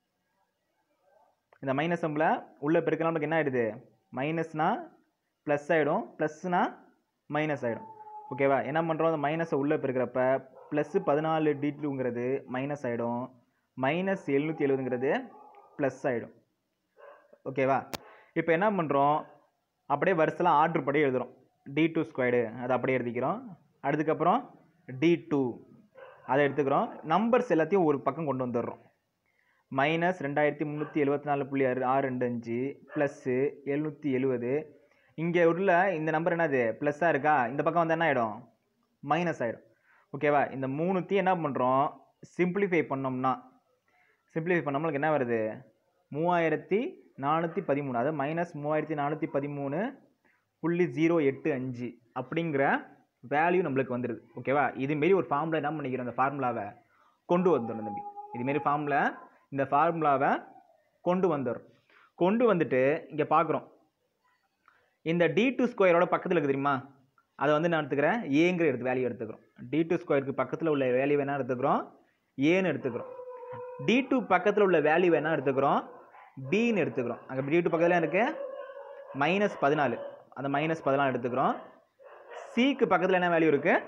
இந்த மைனஸ் சம்பில் உள்ளே பெருக்கலாம் நமக்கு என்ன ஆயிடுது மைனஸ்னா ப்ளஸ் ஆகிடும் ப்ளஸ்னா மைனஸ் ஆகிடும் ஓகேவா என்ன பண்ணுறோம் அந்த மைனஸை உள்ளே பெருக்கிறப்ப ப்ளஸ்ஸு பதினாலு டி டூங்கிறது மைனஸ் ஆகிடும் மைனஸ் எழுநூற்றி எழுபதுங்கிறது ப்ளஸ் ஆகிடும் ஓகேவா இப்போ என்ன பண்ணுறோம் அப்படியே வருஷலாம் ஆர்டர் படி எழுதுகிறோம் டி டூ ஸ்கொயர்டு அதை அப்படியே எழுதிக்கிறோம் அதுக்கப்புறம் டி டூ அதை எடுத்துக்கிறோம் நம்பர்ஸ் எல்லாத்தையும் ஒரு பக்கம் கொண்டு வந்துடுறோம் மைனஸ் ரெண்டாயிரத்தி முந்நூற்றி எழுபத்தி நாலு புள்ளி ஆறு ஆறு ரெண்டு அஞ்சு ப்ளஸ்ஸு எழுநூற்றி எழுபது இங்கே உள்ள இந்த நம்பர் என்னது ப்ளஸ்ஸாக இருக்கா இந்த பக்கம் வந்து என்ன ஆகிடும் மைனஸ் ஆகிடும் ஓகேவா இந்த மூணுத்தையும் என்ன பண்ணுறோம் சிம்பிளிஃபை பண்ணோம்னா சிம்பிளிஃபை பண்ண நம்மளுக்கு என்ன வருது மூவாயிரத்தி நானூற்றி பதிமூணு அதாவது மைனஸ் மூவாயிரத்தி நானூற்றி பதிமூணு புள்ளி ஜீரோ எட்டு அஞ்சு அப்படிங்கிற வேல்யூ நம்மளுக்கு வந்துடுது ஓகேவா இதுமாரி ஒரு ஃபார்முலா என்ன பண்ணிக்கிறோம் அந்த ஃபார்முலாவை கொண்டு வந்துடணும் தம்பி இதுமாரி ஃபார்முலா இந்த ஃபார்முலாவை கொண்டு வந்துடும் கொண்டு வந்துட்டு இங்கே பார்க்குறோம் இந்த டி டூ ஸ்கொயரோட பக்கத்தில் இருக்குது தெரியுமா அதை வந்து நான் எடுத்துக்கிறேன் ஏங்கிற எடுத்து வேல்யூ எடுத்துக்கிறோம் டி டூ ஸ்கொயருக்கு பக்கத்தில் உள்ள வேல்யூ என்ன எடுத்துக்கிறோம் ஏன்னு எடுத்துக்கிறோம் டி டூ பக்கத்தில் உள்ள வேல்யூ என்ன எடுத்துக்கிறோம் பின்னு எடுத்துக்கிறோம் அங்கே டி டூ பக்கத்தில் இருக்கு மைனஸ் பதினாலு அந்த மைனஸ் பதினாலு எடுத்துக்கிறோம் சிக்கு பக்கத்தில் என்ன வேல்யூ இருக்குது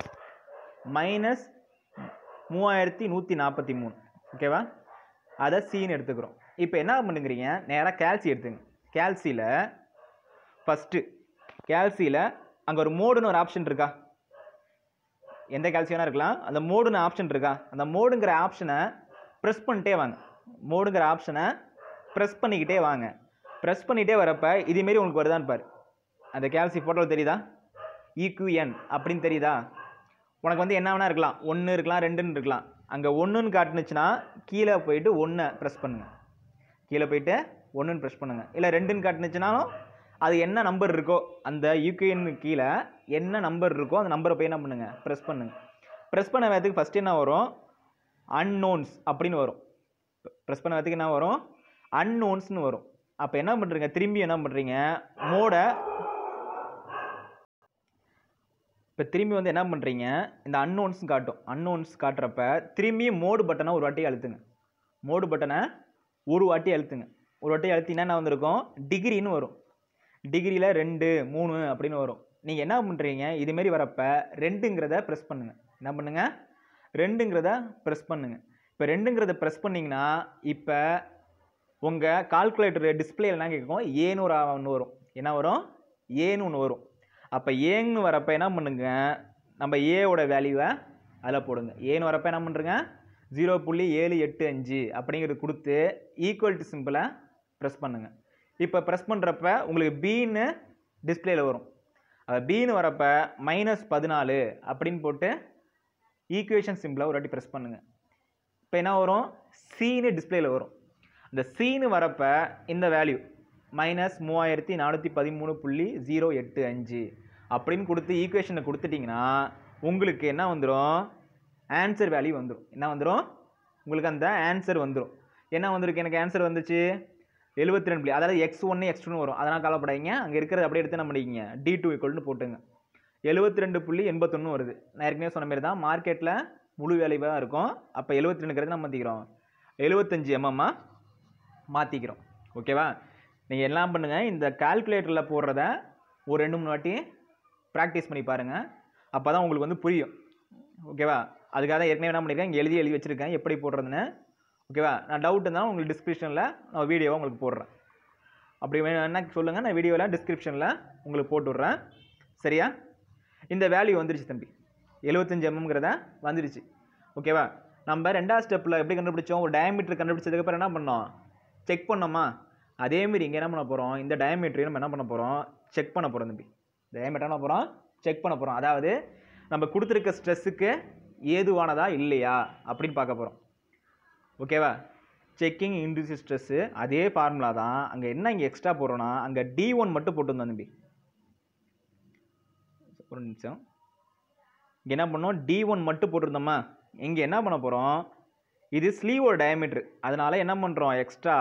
மைனஸ் மூவாயிரத்தி நூற்றி நாற்பத்தி மூணு ஓகேவா அதை சின்னு எடுத்துக்கிறோம் இப்போ என்ன பண்ணுங்கிறீங்க நேராக கேல்சி எடுத்துங்க கேல்சியில் ஃபஸ்ட்டு கேல்சியில் அங்கே ஒரு மோடுன்னு ஒரு ஆப்ஷன் இருக்கா எந்த கேல்சியம்னா இருக்கலாம் அந்த மோடுன்னு ஆப்ஷன் இருக்கா அந்த மோடுங்கிற ஆப்ஷனை ப்ரெஸ் பண்ணிட்டே வாங்க மோடுங்கிற ஆப்ஷனை ப்ரெஸ் பண்ணிக்கிட்டே வாங்க ப்ரெஸ் பண்ணிகிட்டே வரப்ப இதேமாரி உங்களுக்கு வருதான்னு பாரு அந்த கேல்சி ஃபோட்டோவில் தெரியுதா இக்யூஎன் அப்படின்னு தெரியுதா உனக்கு வந்து என்ன வேணா இருக்கலாம் ஒன்று இருக்கலாம் ரெண்டுன்னு இருக்கலாம் அங்கே ஒன்றுன்னு காட்டுனுச்சுன்னா கீழே போயிட்டு ஒன்றை ப்ரெஸ் பண்ணுங்கள் கீழே போயிட்டு ஒன்றுன்னு ப்ரெஸ் பண்ணுங்கள் இல்லை ரெண்டுன்னு காட்டுனுச்சுனாலும் அது என்ன நம்பர் இருக்கோ அந்த யூகேன்னு கீழே என்ன நம்பர் இருக்கோ அந்த நம்பரை போய் என்ன பண்ணுங்கள் ப்ரெஸ் பண்ணுங்கள் ப்ரெஸ் பண்ண வேறதுக்கு ஃபஸ்ட்டு என்ன வரும் அன்னோன்ஸ் அப்படின்னு வரும் ப்ரெஸ் பண்ண வேறதுக்கு என்ன வரும் அன்னோன்ஸ்னு வரும் அப்போ என்ன பண்ணுறீங்க திரும்பி என்ன பண்ணுறீங்க மோடை இப்போ திரும்பி வந்து என்ன பண்ணுறீங்க இந்த அன்னோன்ஸ் காட்டும் அன்னோன்ஸ் காட்டுறப்ப திரும்பி மோடு பட்டனை ஒரு வாட்டி அழுத்துங்க மோடு பட்டனை ஒரு வாட்டி அழுத்துங்க ஒரு வாட்டி அழுத்தினா என்ன வந்திருக்கும் டிகிரின்னு வரும் டிகிரியில் ரெண்டு மூணு அப்படின்னு வரும் நீங்கள் என்ன பண்ணுறீங்க இதுமாரி வரப்ப ரெண்டுங்கிறத ப்ரெஸ் பண்ணுங்கள் என்ன பண்ணுங்கள் ரெண்டுங்கிறத ப்ரெஸ் பண்ணுங்கள் இப்போ ரெண்டுங்கிறத ப்ரெஸ் பண்ணிங்கன்னா இப்போ உங்கள் கால்குலேட்டர் டிஸ்பிளேல என்ன கேட்கும் ஏன்னு ஒரு ஒன்று வரும் என்ன வரும் ஏன்னு ஒன்று வரும் அப்போ ஏன்னு வரப்போ என்ன பண்ணுங்க நம்ம ஏவோட வேல்யூவை அதில் போடுங்க ஏன்னு வரப்போ என்ன பண்ணுறங்க ஜீரோ புள்ளி ஏழு எட்டு அஞ்சு அப்படிங்கிறது கொடுத்து ஈக்குவல்ட்டி சிம்பிளை ப்ரெஸ் பண்ணுங்கள் இப்போ ப்ரெஸ் பண்ணுறப்ப உங்களுக்கு பீன்னு டிஸ்பிளேல வரும் அது பீன்னு வரப்போ மைனஸ் பதினாலு அப்படின்னு போட்டு ஈக்குவேஷன் சிம்பிளை ஒரு வாட்டி ப்ரெஸ் பண்ணுங்கள் இப்போ என்ன வரும் சீனு டிஸ்பிளேல வரும் இந்த சீனு வரப்போ இந்த வேல்யூ மைனஸ் மூவாயிரத்தி நானூற்றி பதிமூணு புள்ளி ஜீரோ எட்டு அஞ்சு அப்படின்னு கொடுத்து ஈக்குவேஷனை கொடுத்துட்டிங்கன்னா உங்களுக்கு என்ன வந்துடும் ஆன்சர் வேல்யூ வந்துடும் என்ன வந்துடும் உங்களுக்கு அந்த ஆன்சர் வந்துடும் என்ன வந்திருக்கு எனக்கு ஆன்சர் வந்துச்சு எழுபத்தி ரெண்டு புள்ளி அதாவது எக்ஸ் ஒன்று எக்ஸ் டூன்னு வரும் அதெல்லாம் கவலைப்படாதீங்க அங்கே இருக்கிறத அப்படியே எடுத்து என்ன பண்ணிக்கிங்க டி டூ ஈக்குவல்னு போட்டுங்க எழுபத்தி ரெண்டு புள்ளி எண்பத்தொன்று வருது நான் ஏற்கனவே சொன்ன மாதிரி தான் மார்க்கெட்டில் முழு வேலையாக தான் இருக்கும் அப்போ எழுபத்தி ரெண்டுங்கிறது நம்ம மாற்றிக்கிறோம் எழுபத்தஞ்சு எம்எம்மா மாற்றிக்கிறோம் ஓகேவா நீங்கள் எல்லாம் பண்ணுங்கள் இந்த கால்குலேட்டரில் போடுறத ஒரு ரெண்டு மூணு வாட்டி ப்ராக்டிஸ் பண்ணி பாருங்கள் அப்போ தான் உங்களுக்கு வந்து புரியும் ஓகேவா அதுக்காக தான் ஏற்கனவே என்ன பண்ணியிருக்கேன் இங்கே எழுதி எழுதி வச்சுருக்கேன் எப்படி போடுறதுன்னு ஓகேவா நான் டவுட் இருந்தாலும் உங்களுக்கு டிஸ்கிரிப்ஷனில் நான் வீடியோவை உங்களுக்கு போடுறேன் அப்படி வேணும்னா சொல்லுங்கள் நான் வீடியோவில் டிஸ்கிரிப்ஷனில் உங்களுக்கு போட்டு விட்றேன் சரியா இந்த வேல்யூ வந்துருச்சு தம்பி எழுபத்தஞ்சு எம்எம்ங்கிறத வந்துருச்சு ஓகேவா நம்ம ரெண்டாவது ஸ்டெப்பில் எப்படி கண்டுபிடிச்சோம் ஒரு டயமீட்டர் கண்டுபிடிச்சதுக்கப்புறம் என்ன பண்ணோம் செக் பண்ணோமா அதேமாரி இங்கே என்ன பண்ண போகிறோம் இந்த டயமீட்டரையும் நம்ம என்ன பண்ண போகிறோம் செக் பண்ண போகிறோம் தம்பி டயமீட்டர் என்ன போகிறோம் செக் பண்ண போகிறோம் அதாவது நம்ம கொடுத்துருக்க ஸ்ட்ரெஸ்ஸுக்கு ஏதுவானதா இல்லையா அப்படின்னு பார்க்க போகிறோம் ஓகேவா செக்கிங் இன்டியூஸ் ஸ்ட்ரெஸ்ஸு அதே ஃபார்முலா தான் அங்கே என்ன இங்கே எக்ஸ்ட்ரா போடுறோன்னா அங்கே டி ஒன் மட்டும் போட்டுருந்தோம் தம்பி ஒரு நிமிஷம் இங்கே என்ன பண்ணோம் டி ஒன் மட்டும் போட்டிருந்தோமா இங்கே என்ன பண்ண போகிறோம் இது ஸ்லீவோட டயமீட்ரு அதனால என்ன பண்ணுறோம் எக்ஸ்ட்ரா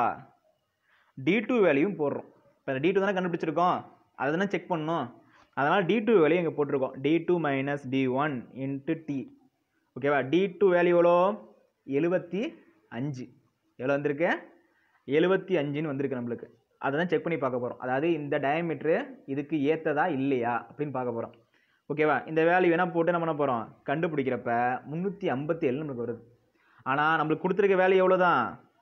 டி டூ வேல்யூவும் போடுறோம் இப்போ டி டூ தானே கண்டுபிடிச்சிருக்கோம் அதை தானே செக் பண்ணணும் அதனால் டி டூ வேல்யூ இங்கே போட்டிருக்கோம் d two minus d one into t ஓகேவா டி டூ வேல்யூ எவ்வளோ எழுபத்தி அஞ்சு எவ்வளோ வந்திருக்கு எழுபத்தி அஞ்சுன்னு வந்திருக்கு நம்மளுக்கு அதை தான் செக் பண்ணி பார்க்க போகிறோம் அதாவது இந்த டயமீட்ரு இதுக்கு ஏற்றதா இல்லையா அப்படின்னு பார்க்க போகிறோம் ஓகேவா இந்த வேல்யூ வேணால் போட்டு என்ன பண்ண போகிறோம் கண்டுபிடிக்கிறப்ப முந்நூற்றி ஐம்பத்தி ஏழு நம்மளுக்கு வருது ஆனால் நம்மளுக்கு கொடுத்துருக்க வேல்யூ எவ்வளோ தான்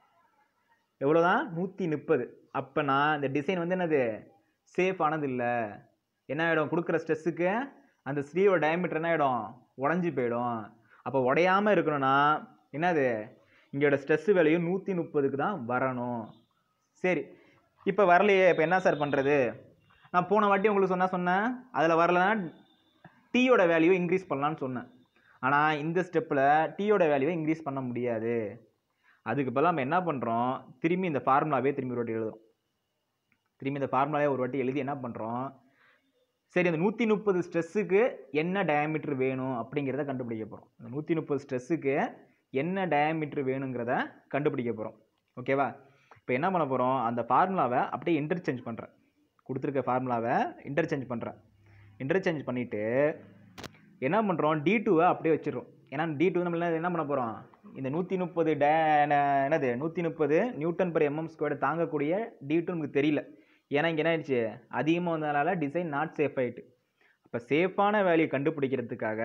எவ்வளோ தான் நூற்றி முப்பது அப்போனா இந்த டிசைன் வந்து என்னது சேஃப் ஆனது இல்லை என்ன ஆகிடும் கொடுக்குற ஸ்ட்ரெஸ்ஸுக்கு அந்த ஸ்லீவோட டயமீட்டர் என்ன ஆகிடும் உடஞ்சி போயிடும் அப்போ உடையாமல் இருக்கணும்னா என்னது இங்கோட ஸ்ட்ரெஸ் வேல்யூ நூற்றி முப்பதுக்கு தான் வரணும் சரி இப்போ வரலையே இப்போ என்ன சார் பண்ணுறது நான் போன வாட்டி உங்களுக்கு சொன்னா சொன்னேன் அதில் வரலன்னா டீயோட வேல்யூ இன்க்ரீஸ் பண்ணலான்னு சொன்னேன் ஆனால் இந்த ஸ்டெப்பில் டீயோட வேல்யூவை இன்க்ரீஸ் பண்ண முடியாது அதுக்கு பதிலாக நம்ம என்ன பண்ணுறோம் திரும்பி இந்த ஃபார்முலாவே திரும்பி ஒரு வாட்டி எழுதுறோம் திரும்பி இந்த ஃபார்முலாவே ஒரு வாட்டி எழுதி என்ன பண்ணுறோம் சரி அந்த நூற்றி முப்பது ஸ்ட்ரெஸ்ஸுக்கு என்ன டயாமீட்டர் வேணும் அப்படிங்கிறத கண்டுபிடிக்க போகிறோம் அந்த நூற்றி முப்பது ஸ்ட்ரெஸ்ஸுக்கு என்ன டயாமீட்டர் வேணுங்கிறத கண்டுபிடிக்க போகிறோம் ஓகேவா இப்போ என்ன பண்ண போகிறோம் அந்த ஃபார்முலாவை அப்படியே இன்டர்சேஞ்ச் பண்ணுறேன் கொடுத்துருக்க ஃபார்முலாவை இன்டர்சேஞ்ச் பண்ணுறேன் இன்டர்சேஞ்ச் பண்ணிவிட்டு என்ன பண்ணுறோம் டி டூவை அப்படியே வச்சிடுறோம் ஏன்னா டி டூ நம்ம என்ன பண்ண போகிறோம் இந்த நூற்றி முப்பது டே என்னது நூற்றி முப்பது நியூட்டன் பர் எம்எம் ஸ்கொயர் தாங்கக்கூடிய டி டூ நமக்கு தெரியல ஏன்னா இங்கே என்ன ஆயிடுச்சு அதிகமாக வந்ததுனால டிசைன் நாட் சேஃப் ஆயிட்டு அப்போ சேஃபான வேல்யூ கண்டுபிடிக்கிறதுக்காக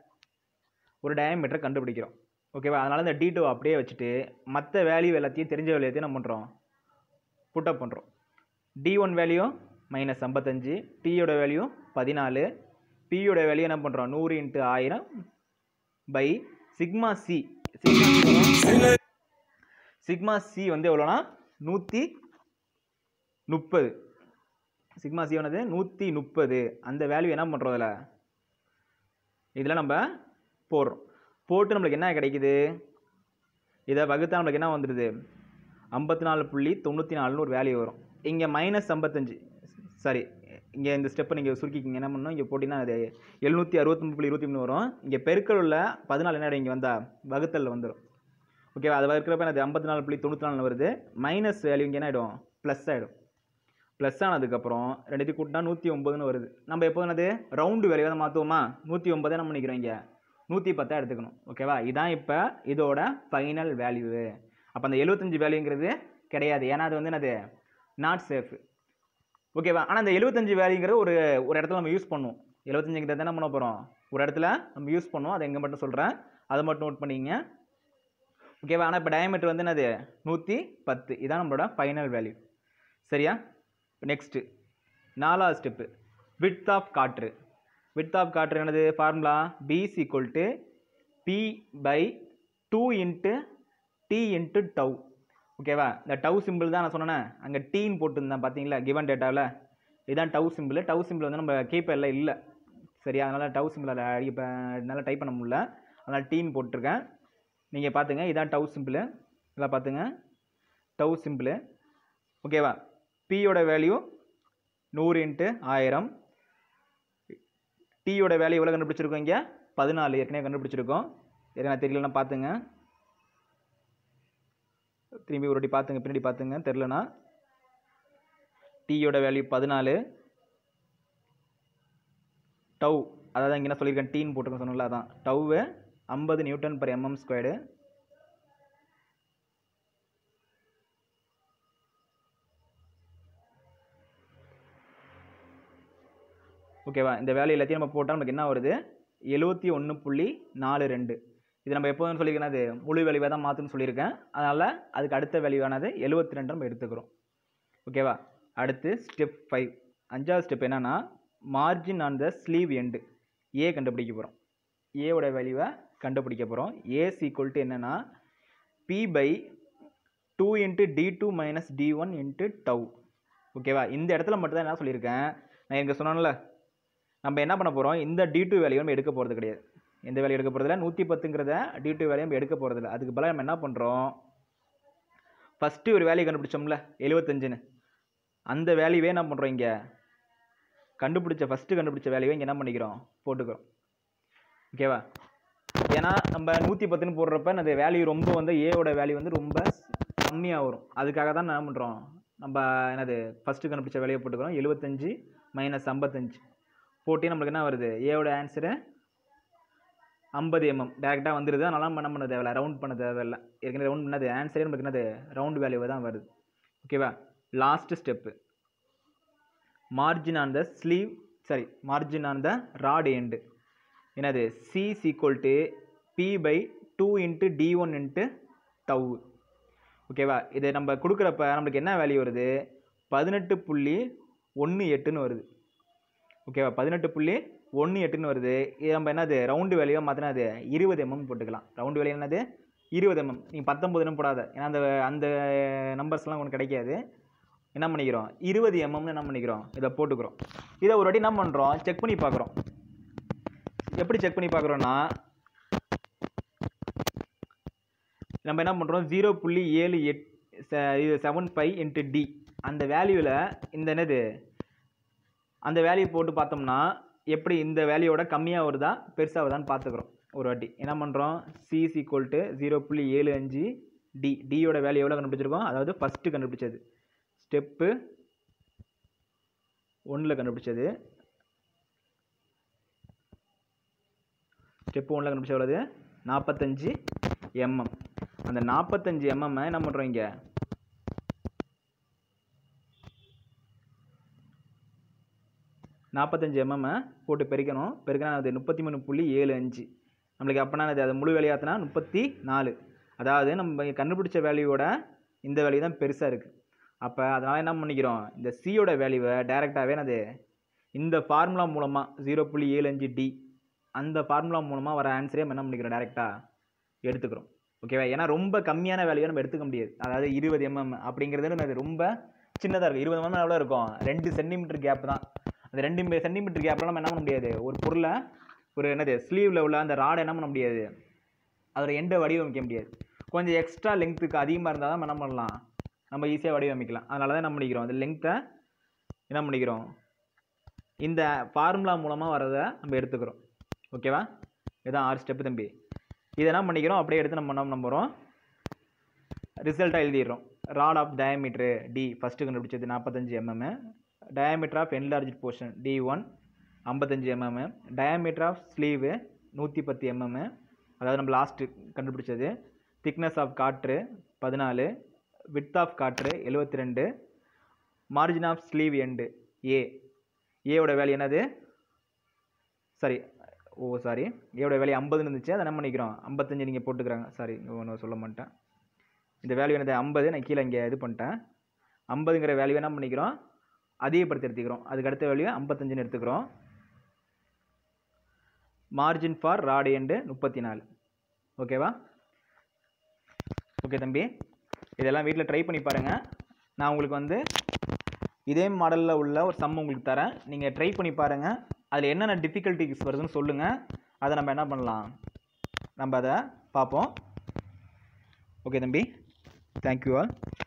ஒரு டயமீட்டரை கண்டுபிடிக்கிறோம் ஓகேவா அதனால் இந்த டி டூ அப்படியே வச்சுட்டு மற்ற வேல்யூ எல்லாத்தையும் தெரிஞ்ச வேல்யூ எல்லாத்தையும் நம்ம பண்ணுறோம் புட்டப் பண்ணுறோம் டி ஒன் வேல்யூ மைனஸ் ஐம்பத்தஞ்சு டியோட வேல்யூ பதினாலு பியோட வேல்யூ என்ன பண்ணுறோம் நூறு இன்ட்டு ஆயிரம் by sigma c sigma c வந்து எவ்வளோனா நூற்றி முப்பது சிக்மா சி ஆனது நூற்றி முப்பது அந்த வேல்யூ என்ன பண்ணுறோம் அதில் இதில் நம்ம போடுறோம் போட்டு நம்மளுக்கு என்ன கிடைக்குது இதை வகுத்தா நம்மளுக்கு என்ன வந்துடுது ஐம்பத்தி நாலு புள்ளி தொண்ணூற்றி நாலுன்னு ஒரு வேல்யூ வரும் இங்கே மைனஸ் ஐம்பத்தஞ்சு சாரி இங்கே இந்த ஸ்டெப்பை நீங்கள் சுருக்கிக்கிங்க என்ன பண்ணணும் இங்கே போட்டிங்கன்னா அது எழுநூற்றி அறுபத்தொம்பது புள்ளி இருபத்தி மூணு வரும் இங்கே பெருக்கல் உள்ள பதினாலு என்ன இங்கே வந்தால் வகுத்தலில் வந்துடும் ஓகேவா அது இருக்கிறப்ப அது ஐம்பத்தி நாலு புள்ளி தொண்ணூற்றி நாலு வருது மைனஸ் வேல்யூ இங்கே என்ன ஆகிடும் ப்ளஸ் ஆகிடும் ப்ளஸ் ஆனதுக்கப்புறம் ரெண்டுத்தையும் கூட்டினா நூற்றி ஒம்பதுன்னு வருது நம்ம எப்போ என்னது ரவுண்டு வேலையை தான் மாற்றுவோமா நூற்றி ஒம்பதை நம்ம பண்ணிக்கிறோம் இங்கே நூற்றி பத்தா எடுத்துக்கணும் ஓகேவா இதான் இப்போ இதோட ஃபைனல் வேல்யூ அப்போ அந்த எழுபத்தஞ்சு வேல்யூங்கிறது கிடையாது ஏன்னா அது வந்து என்னது நாட் சேஃப் ஓகேவா ஆனால் அந்த எழுபத்தஞ்சு வேல்யூங்கிறது ஒரு ஒரு இடத்துல நம்ம யூஸ் பண்ணுவோம் எழுபத்தஞ்சுங்கிறத என்ன பண்ண போகிறோம் ஒரு இடத்துல நம்ம யூஸ் பண்ணுவோம் அதை எங்கே மட்டும் சொல்கிறேன் அதை மட்டும் நோட் பண்ணிங்க ஓகேவா ஆனால் இப்போ டயமீட்டர் வந்து என்னது நூற்றி பத்து இதான் நம்மளோட ஃபைனல் வேல்யூ சரியா நெக்ஸ்ட்டு நாலாவது ஸ்டெப்பு விட்த் ஆஃப் காற்று விட்த் ஆஃப் காற்று என்னது formula b is equal to p by two into t into tau ஓகேவா இந்த டவ் சிம்பிள் தான் நான் சொன்னேன் அங்கே டீன்னு போட்டுருந்தேன் பார்த்தீங்களா கிவன் டேட்டாவில் இதுதான் டவ் சிம்பிள் டவ் சிம்பிள் வந்து நம்ம கீப்பரில் இல்லை சரியா அதனால் டவ் சிம்பிள் அதில் இப்போ என்னால் டைப் பண்ண முடியல அதனால் டீன்னு போட்டிருக்கேன் நீங்கள் பார்த்துங்க இதான் டவ் சிம்பிள் இதெல்லாம் பார்த்துங்க டவ் சிம்பிள் ஓகேவா பியோட வேல்யூ நூறு இன்ட்டு ஆயிரம் டீயோட வேல்யூ எவ்வளோ கண்டுபிடிச்சிருக்கோம் இங்கே பதினாலு ஏற்கனவே கண்டுபிடிச்சிருக்கோம் ஏற்கனவே தெரியலன்னா பார்த்துங்க திரும்பி ஒரு வாட்டி பார்த்துங்க பின்னாடி பார்த்துங்க தெரிலனா டீயோட வேல்யூ பதினாலு டவ் அதாவது இங்கே என்ன சொல்லியிருக்கேன் டீன்னு போட்டிருக்கேன் சொன்னல அதான் டவ்வு ஐம்பது நியூட்டன் பர் எம்எம் ஸ்கொயர்டு ஓகேவா இந்த வேல்யூ எல்லாத்தையும் நம்ம போட்டால் நமக்கு என்ன வருது எழுபத்தி ஒன்று புள்ளி நாலு ரெண்டு இது நம்ம எப்போதும் சொல்லியிருக்கேன் அது முழு வேல்யூவாக தான் மாற்றுன்னு சொல்லியிருக்கேன் அதனால் அதுக்கு அடுத்த வேல்யூவானது எழுபத்தி ரெண்டு நம்ம எடுத்துக்கிறோம் ஓகேவா அடுத்து ஸ்டெப் ஃபைவ் அஞ்சாவது ஸ்டெப் என்னன்னா margin on the sleeve end a கண்டுபிடிக்க போகிறோம் ஏவோட வேல்யூவை கண்டுபிடிக்க போகிறோம் ஏஸ் ஈக்குவல் டு என்னென்னா p by two into d two minus d one into tau ஓகேவா இந்த இடத்துல மட்டும் தான் என்ன சொல்லியிருக்கேன் நான் எனக்கு சொன்னேன்ல நம்ம என்ன பண்ண போகிறோம் இந்த டி டூ வேல்யூ நம்ம எடுக்க போகிறது கிடையாது எந்த வேல்யூ எடுக்க போகிறதில்ல நூற்றி பத்துங்கிறத டி டூ வேல்யூ நம்ம எடுக்க போகிறதில்ல அதுக்கு பதிலாக நம்ம என்ன பண்ணுறோம் ஃபஸ்ட்டு ஒரு வேல்யூ கண்டுபிடிச்சோம்ல எழுபத்தஞ்சுன்னு அந்த வேல்யூவே என்ன பண்ணுறோம் இங்கே கண்டுபிடிச்ச ஃபஸ்ட்டு கண்டுபிடிச்ச வேல்யூவை இங்கே என்ன பண்ணிக்கிறோம் போட்டுக்கிறோம் ஓகேவா ஏன்னா நம்ம நூற்றி பத்துன்னு போடுறப்ப அந்த வேல்யூ ரொம்ப வந்து ஏவோட வேல்யூ வந்து ரொம்ப கம்மியாக வரும் அதுக்காக தான் என்ன பண்ணுறோம் நம்ம என்னது ஃபஸ்ட்டு கண்டுபிடிச்ச வேலையை போட்டுக்கிறோம் எழுபத்தஞ்சு மைனஸ் ஐம்பத்தஞ்சு போட்டி நம்மளுக்கு என்ன வருது ஏவோட ஆன்சரு ஐம்பது எம்எம் டேரெக்டாக வந்துடுது அதனால நம்ம என்ன பண்ண தேவையில்ல ரவுண்ட் பண்ண தேவையில்ல ஏற்கனவே ரவுண்ட் பண்ணது ஆன்சரே நமக்கு என்னது ரவுண்ட் வேல்யூவாக தான் வருது ஓகேவா last step margin on the sleeve sorry margin on the rod end என்னது c equal to p by two into d one into tau ஓகேவா இது நம்ம கொடுக்குறப்ப நம்மளுக்கு என்ன வேல்யூ வருது பதினெட்டு புள்ளி ஒன்று எட்டுன்னு வருது ஓகேவா பதினெட்டு புள்ளி ஒன்று எட்டுன்னு வருது இது நம்ம என்னது ரவுண்டு வேல்யூவாக மாற்றினா அது இருபது எம்எம் போட்டுக்கலாம் ரவுண்டு வேல்யூ என்னது இருபது எம்எம் நீங்கள் பத்தொம்பதுன்னு போடாத ஏன்னா அந்த அந்த நம்பர்ஸ்லாம் உனக்கு கிடைக்காது என்ன பண்ணிக்கிறோம் இருபது எம்எம்னு என்ன பண்ணிக்கிறோம் இதை போட்டுக்கிறோம் இதை ஒரு வாட்டி என்ன பண்ணுறோம் செக் பண்ணி பார்க்குறோம் எப்படி செக் பண்ணி பார்க்குறோன்னா நம்ம என்ன பண்ணுறோம் ஜீரோ புள்ளி ஏழு எட் இது செவன் ஃபைவ் இன்ட்டு டி அந்த வேல்யூவில் இந்த என்னது அந்த வேல்யூ போட்டு பார்த்தோம்னா எப்படி இந்த வேல்யூவோட கம்மியாக வருதா பெருசாக வருதான்னு பார்த்துக்குறோம் ஒரு வாட்டி என்ன பண்ணுறோம் c is equal to zero புள்ளி ஏழு அஞ்சு டி டியோட வேல்யூ எவ்வளோ கண்டுபிடிச்சிருக்கோம் அதாவது ஃபஸ்ட்டு கண்டுபிடிச்சது ஸ்டெப்பு ஒன்றில் கண்டுபிடிச்சது ஸ்டெப் ஒன்றில் கண்டுபிடிச்ச எவ்வளவு நாற்பத்தஞ்சு எம்எம் அந்த நாற்பத்தஞ்சு எம்எம் என்ன பண்ணுறோம் இங்கே நாற்பத்தஞ்சு எம்எம் போட்டு பெருக்கணும் பெருக்கினா அது முப்பத்தி மூணு புள்ளி ஏழு அஞ்சு நம்மளுக்கு அப்போனா அது அது முழு வேலையாத்தினா முப்பத்தி நாலு அதாவது நம்ம கண்டுபிடிச்ச வேல்யூவோட இந்த வேல்யூ தான் பெருசாக இருக்குது அப்போ அதனால் என்ன பண்ணிக்கிறோம் இந்த சியோட வேல்யூவை டைரெக்டாகவே அது இந்த ஃபார்முலா மூலமாக ஜீரோ புள்ளி ஏழு அஞ்சு டி அந்த ஃபார்முலா மூலமாக வர ஆன்சரே நம்ம என்ன பண்ணிக்கிறோம் டேரெக்டாக எடுத்துக்கிறோம் ஓகேவா ஏன்னா ரொம்ப கம்மியான வேல்யூவை நம்ம எடுத்துக்க முடியாது அதாவது இருபது எம்எம் அப்படிங்கிறது அது ரொம்ப சின்னதாக இருக்கும் இருபது எம்எம் எவ்வளோ இருக்கும் ரெண்டு சென்டிமீட்டர் கேப் தான் அந்த ரெண்டு சென்டிமீட்டர் கேப்பில் நம்ம என்ன பண்ண முடியாது ஒரு பொருளை ஒரு என்னது ஸ்லீவில் உள்ள அந்த ராடை என்ன பண்ண முடியாது அதோட எண்டை வடிவமைக்க முடியாது கொஞ்சம் எக்ஸ்ட்ரா லெங்க்த்துக்கு அதிகமாக இருந்தால் தான் நம்ம என்ன பண்ணலாம் நம்ம ஈஸியாக வடிவமைக்கலாம் அதனால தான் என்ன பண்ணிக்கிறோம் அந்த லெங்க்த்தை என்ன பண்ணிக்கிறோம் இந்த ஃபார்முலா மூலமாக வரதை நம்ம எடுத்துக்கிறோம் ஓகேவா இதுதான் ஆறு ஸ்டெப்பு தம்பி இதை என்ன பண்ணிக்கிறோம் அப்படியே எடுத்து நம்ம என்ன நம்புகிறோம் ரிசல்ட்டாக எழுதிடுறோம் rod of diameter d first கண்டுபிடிச்சது நாற்பத்தஞ்சு mm diameter of enlarge portion d one ஐம்பத்தஞ்சு எம்எம் டயமீட்டர் ஆஃப் ஸ்லீவு நூற்றி பத்து எம்எம் அதாவது நம்ம லாஸ்ட்டு கண்டுபிடிச்சது திக்னஸ் ஆஃப் காற்று பதினாலு விட்த் ஆஃப் காற்று எழுபத்தி ரெண்டு margin of sleeve end a ஏவோட வேல்யூ என்னது சாரி ஓ சாரி ஏவோட வேல்யூ ஐம்பதுன்னு இருந்துச்சு அதை என்ன பண்ணிக்கிறோம் ஐம்பத்தஞ்சு நீங்கள் போட்டுக்கிறாங்க சாரி ஒன்று சொல்ல மாட்டேன் இந்த வேல்யூ என்னது ஐம்பது நான் கீழே இங்கே இது பண்ணிட்டேன் ஐம்பதுங்கிற வேல்யூ என்ன பண்ணிக்கிறோம் அதிகப்படுத்தி எடுத்துக்கிறோம் அதுக்கு அடுத்த வேல்யூ ஐம்பத்தஞ்சுன்னு எடுத்துக்கிறோம் மார்ஜின் ஃபார் ராடு எண்டு முப்பத்தி நாலு ஓகேவா ஓகே தம்பி இதெல்லாம் வீட்டில் ட்ரை பண்ணி பாருங்கள் நான் உங்களுக்கு வந்து இதே மாடலில் உள்ள ஒரு சம் உங்களுக்கு தரேன் நீங்கள் ட்ரை பண்ணி பாருங்கள் அதில் என்னென்ன டிஃபிகல்ட்டிஸ் வருதுன்னு சொல்லுங்கள் அதை நம்ம என்ன பண்ணலாம் நம்ம அதை பார்ப்போம் ஓகே தம்பி தேங்க்யூ ஆல்